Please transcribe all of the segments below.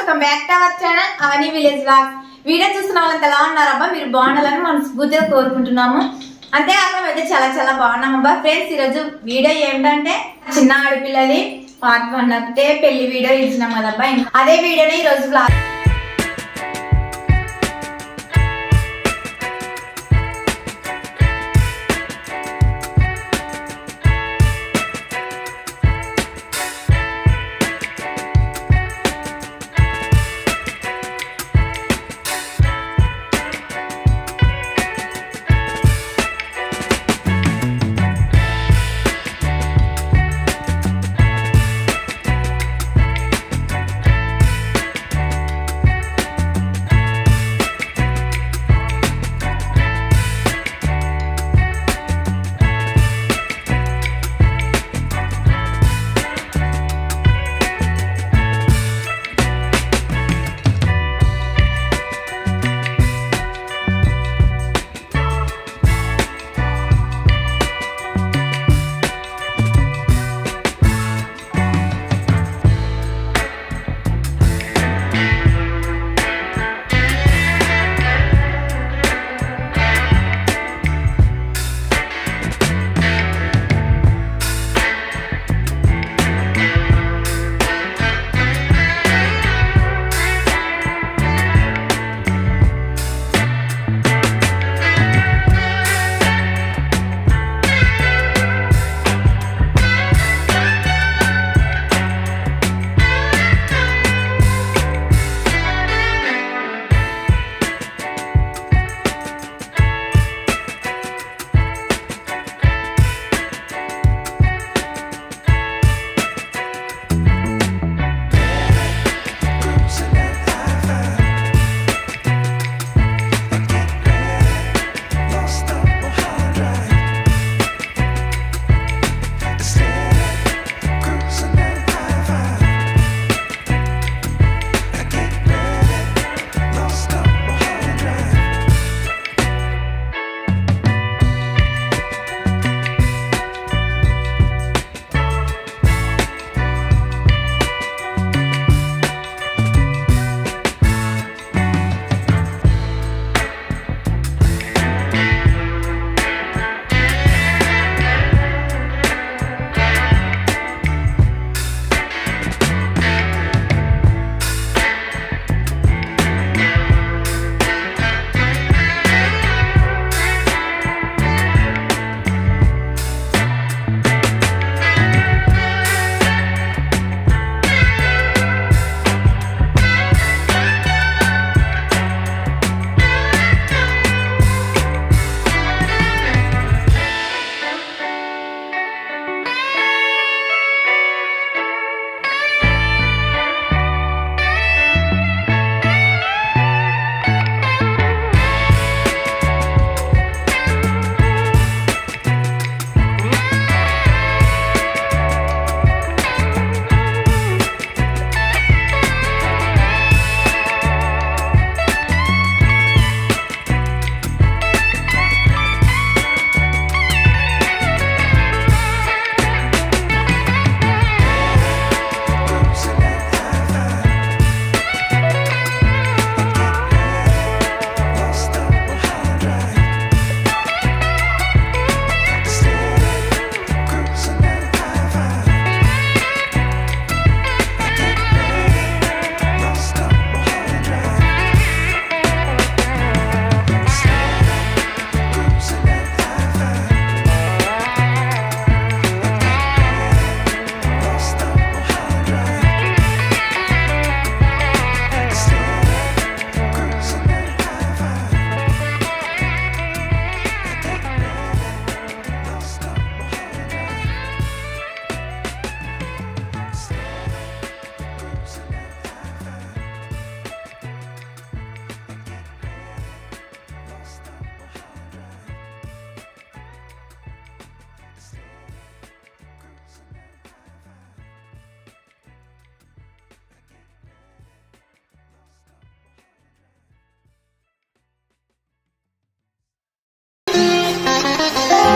welcome back to our channel Avani village blog video చూస్తున్న వాళ్ళంతా ఎలా ఉన్నారబ్బా మీరు బాగుండాలని మనస్ఫూర్తిగా కోరుకుంటున్నాము అంతేకాక అయితే చాలా చాలా బాగున్నామబ్బా ఫ్రెండ్స్ ఈరోజు వీడియో ఏమిటంటే చిన్న ఆడపిల్లది పార్ట్ వన్ అంటే పెళ్లి వీడియో ఇచ్చినాం కదబ్బా ఇంకా అదే వీడియోని ఈ రోజు బ్లాగ్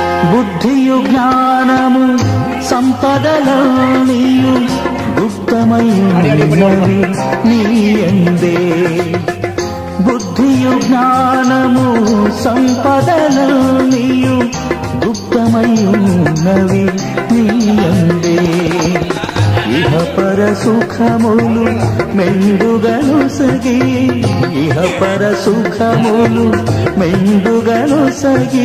బుద్ధియు జ్ఞానము సంపదలో నీయు గుప్తము గుప్తమయున్నవి నీయందే బుద్ధియు జ్ఞానము సంపదలు నీయు గుప్తమయున్నవి నీయందే ఇహ పర సుఖములు మెండుగను సగి ఇహ పర సుఖములు మెండుగను సగి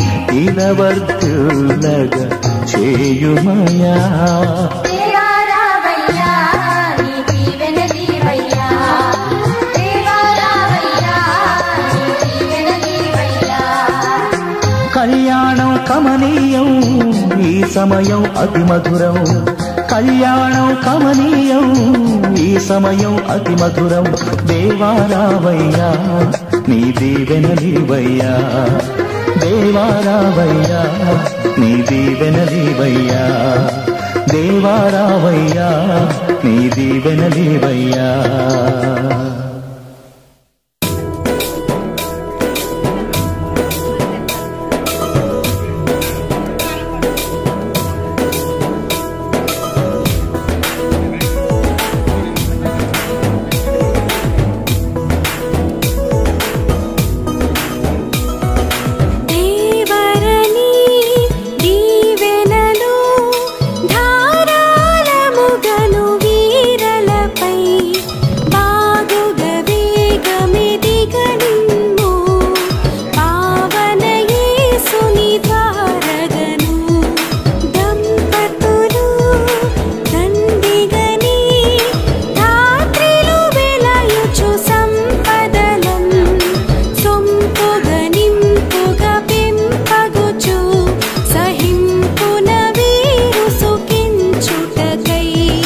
ఇనవర్తులగ చేయుమయా దేవారావయ్యా నీ దీవెనలీవయ్యా దేవారావయ్యా నీ దీవెనలీవయ్యా కళ్యాణం కమనీయం ఈ సమయం అతి మధురం కళ్యాణం కమనీయం ఈ సమయం అతి మధురం దేవారావయ్యా నీ దీవెనలివయ్యా దేవారావయ్యా నీ దీవెనలివయ్యా దేవారావయ్యా నీ దీవెనలివయ్యా దేవరని దీవెనలు ధారాళముగను వీరలపై బాగుగ వేగమిదిగనిమ్ము పావన యేసుని ద్వారగను దంపతులు దండిగని ధాత్రిలు వెలయుచు సంపదలం సొంపుగ నింపుగ పెంపగుచు సహింపున వీరు సుఖించుటకై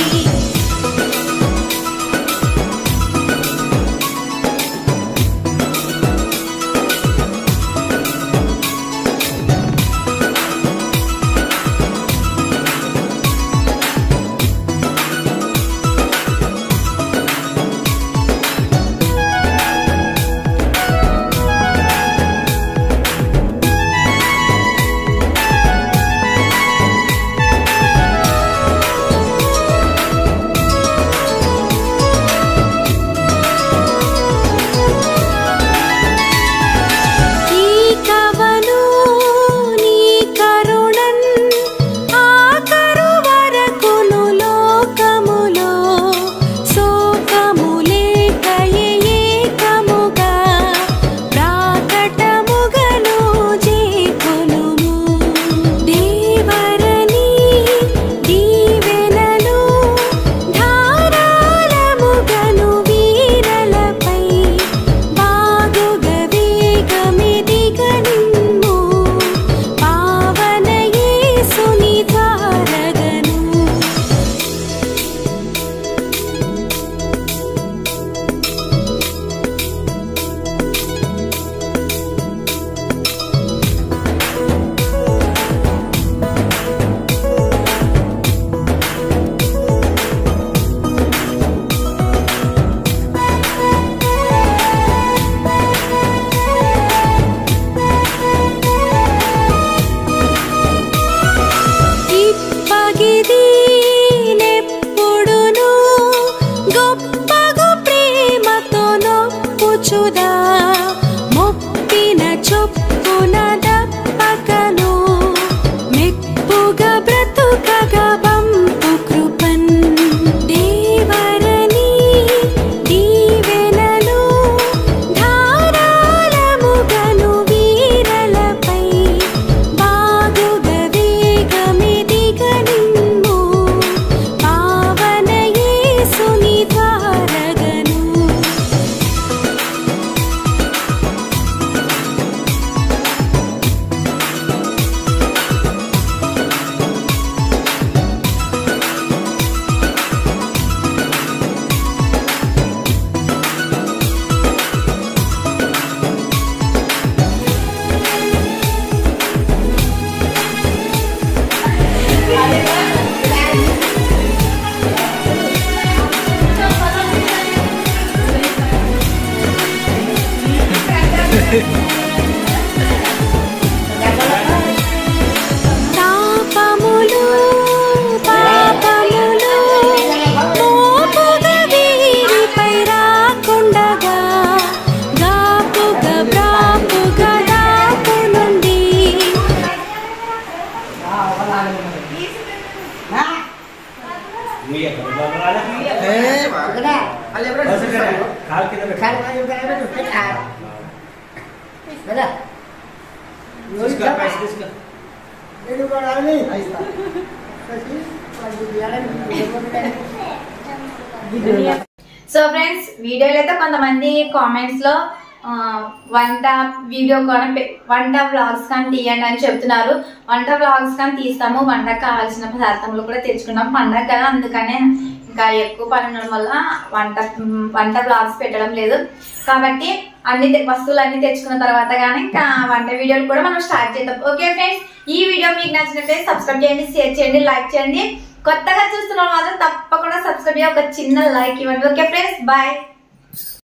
ఈ కవను నీ కరుణన్ ఆకరు వరకును లోకములో శోకములేకయే ఏకముగా ప్రాకటముగను చేకొనుము దేవరని దీవెనలు ధారాళముగను వీరలపై బాగుగ వేగమిదిగనిమ్ము పావన యేసుని ద్వారగను ఇప్పగిది నెప్పుడును గొప్పగు ప్రేమతో నొప్పుచుదా మొప్పిన చొప్పున దప్పకను మెప్పుగా బ్రతుకగా వంపు కృపన్ దేవరని దీవెనలు ధారాళముగను వీరలపై బాగుగ వేగమిదిగనిమ్ము పావన యేసుని ద్వారగను తాపములు పాపములు సో ఫ్రెండ్స్ వీడియోలో అయితే కొంతమంది కామెంట్స్ లో ఆ, వంట వీడియో కూడా పె- వంట వ్లాగ్స్ కానీ తీయండి అని చెప్తున్నారు వంట వ్లాగ్స్ కానీ తీస్తాము వంటకు కావాల్సిన పదార్థములు కూడా తెచ్చుకున్నాం పండగ కదా అందుకనే ఇంకా ఎక్కువ పని ఉండడం వల్ల వంట మ్, వంట వ్లాగ్స్ పెట్టడం లేదు కాబట్టి అన్ని తె- వస్తువులు అన్ని తెచ్చుకున్న తర్వాత కానీ ఇంకా వంట వీడియోలు కూడా మనం స్టార్ట్ చేద్దాం ఓకే ఫ్రెండ్స్ ఈ వీడియో మీకు నచ్చినట్లయితే సబ్స్క్రైబ్ చేయండి షేర్ చేయండి లైక్ చేయండి కొత్తగా చూస్తున్న వాళ్ళు మాత్రం తప్పకుండా సబ్స్క్రైబ్ చేయండి ఒక చిన్న లైక్ ఇవ్వండి ఓకే ఫ్రెండ్స్ బాయ్